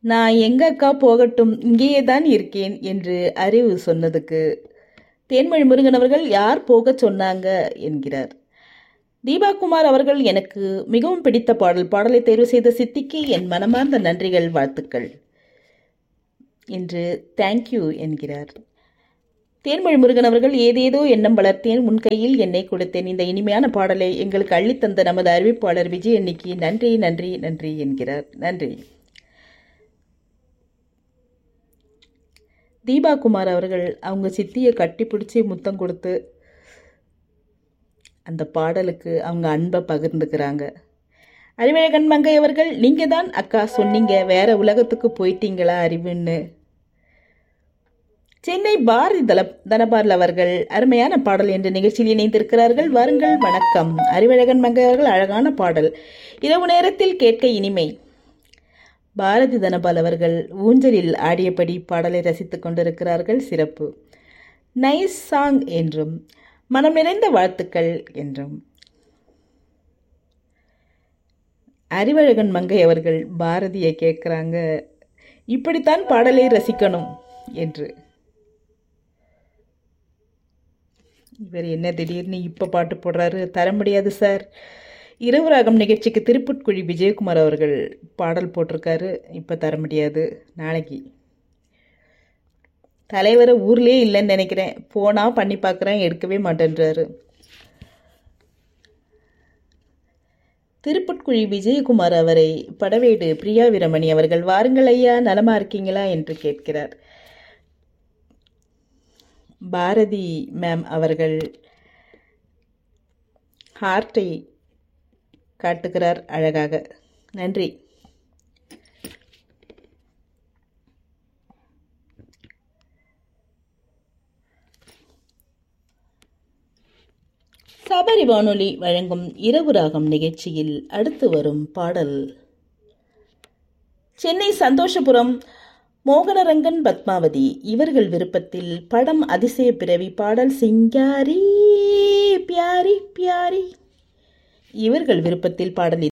நான் எங்க அக்கா போகட்டும் இங்கேயே தான் இருக்கேன் என்று அறிவு சொன்னதுக்கு தேன்மொழி முருகன் அவர்கள் யார் போகச் சொன்னாங்க என்கிறார் தீபாகுமார் அவர்கள் எனக்கு மிகவும் பிடித்த பாடல் பாடலை தேர்வு செய்த சித்திக்கு என் மனமார்ந்த நன்றிகள் வாழ்த்துக்கள் என்று தேங்க்யூ என்கிறார் தேன்மொழி முருகன் அவர்கள் ஏதேதோ எண்ணம் வளர்த்தேன் உன் கையில் என்னை கொடுத்தேன் இந்த இனிமையான பாடலை எங்களுக்கு அள்ளித்தந்த நமது அறிவிப்பாளர் விஜய் அன்னிக்கு நன்றி நன்றி நன்றி என்கிறார் நன்றி தீபா குமார் அவர்கள் அவங்க சித்தியை கட்டி பிடிச்சி முத்தம் கொடுத்து அந்த பாடலுக்கு அவங்க அன்பை பகிர்ந்துக்கிறாங்க அறிவழகன் மங்கை அவர்கள் நீங்கள் தான் அக்கா சொன்னீங்க வேற உலகத்துக்கு போயிட்டீங்களா அறிவுன்னு சென்னை பாரதி தல தனபால் அவர்கள் அருமையான பாடல் என்ற நிகழ்ச்சியில் இணைந்திருக்கிறார்கள் வாருங்கள் வணக்கம் அறிவழகன் மங்கை அவர்கள் அழகான பாடல் இரவு நேரத்தில் கேட்க இனிமை பாரதி தனபால் அவர்கள் ஊஞ்சலில் ஆடியபடி பாடலை ரசித்துக் கொண்டிருக்கிறார்கள் சிறப்பு நைஸ் சாங் என்றும் மனம் நிறைந்த வாழ்த்துக்கள் என்றும் அறிவழகன் மங்கை அவர்கள் பாரதியை கேட்குறாங்க இப்படித்தான் பாடலை ரசிக்கணும் என்று இவர் என்ன திடீர்னு இப்போ பாட்டு போடுறாரு தர முடியாது சார் இரவு ராகம் நிகழ்ச்சிக்கு திருப்புட்குழி விஜயகுமார் அவர்கள் பாடல் போட்டிருக்காரு இப்போ தர முடியாது நாளைக்கு தலைவரை ஊர்லேயே இல்லைன்னு நினைக்கிறேன் போனால் பண்ணி பார்க்குறேன் எடுக்கவே மாட்டேன்றாரு திருப்புட்குழி விஜயகுமார் அவரை படவேடு பிரியா வீரமணி அவர்கள் வாருங்கள் ஐயா நலமா இருக்கீங்களா என்று கேட்கிறார் பாரதி மேம் அவர்கள் ஹார்ட்டை காட்டுகிறார் அழகாக நன்றி சபரி வானொலி வழங்கும் இரவு ராகம் நிகழ்ச்சியில் அடுத்து வரும் பாடல் சென்னை சந்தோஷபுரம் மோகனரங்கன் பத்மாவதி இவர்கள் விருப்பத்தில் படம் அதிசய பிறவி பாடல் சிங்காரி பியாரி பியாரி இவர்கள் விருப்பத்தில் பாடல்